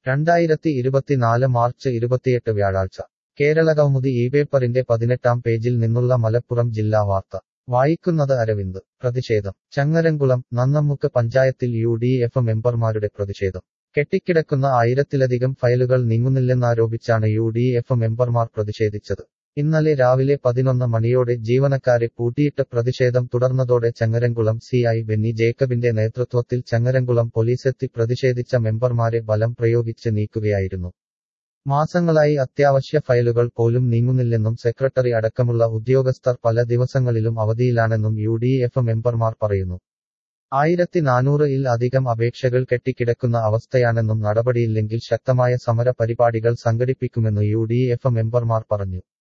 രണ്ടായിരത്തി ഇരുപത്തിനാല് മാർച്ച് ഇരുപത്തിയെട്ട് വ്യാഴാഴ്ച കേരള കൗമുദി ഈ പേപ്പറിന്റെ പതിനെട്ടാം പേജിൽ നിന്നുള്ള മലപ്പുറം ജില്ലാ വാർത്ത വായിക്കുന്നത് അരവിന്ദ് പ്രതിഷേധം ചങ്ങരംകുളം നന്നമ്മുക്ക് പഞ്ചായത്തിൽ യു ഡി എഫ് മെമ്പർമാരുടെ പ്രതിഷേധം കെട്ടിക്കിടക്കുന്ന ആയിരത്തിലധികം ഫയലുകൾ നീങ്ങുന്നില്ലെന്നാരോപിച്ചാണ് യു ഡി എഫ് മെമ്പർമാർ പ്രതിഷേധിച്ചത് ഇന്നലെ രാവിലെ പതിനൊന്ന് മണിയോടെ ജീവനക്കാരെ പൂട്ടിയിട്ട് പ്രതിഷേധം തുടർന്നതോടെ ചങ്ങരംകുളം സി ഐ ബെന്നി ജേക്കബിന്റെ നേതൃത്വത്തിൽ ചങ്ങരംകുളം പോലീസെത്തി പ്രതിഷേധിച്ച മെമ്പർമാരെ ബലം പ്രയോഗിച്ച് നീക്കുകയായിരുന്നു മാസങ്ങളായി അത്യാവശ്യ ഫയലുകൾ പോലും നീങ്ങുന്നില്ലെന്നും സെക്രട്ടറി അടക്കമുള്ള ഉദ്യോഗസ്ഥർ പല ദിവസങ്ങളിലും അവധിയിലാണെന്നും യു ഡി എഫ് മെമ്പർമാർ പറയുന്നു ആയിരത്തി നാനൂറ് ഇൽ അധികം അപേക്ഷകൾ കെട്ടിക്കിടക്കുന്ന അവസ്ഥയാണെന്നും നടപടിയില്ലെങ്കിൽ ശക്തമായ സമര പരിപാടികൾ സംഘടിപ്പിക്കുമെന്ന് യു ഡി എഫ് മെമ്പർമാർ പറഞ്ഞു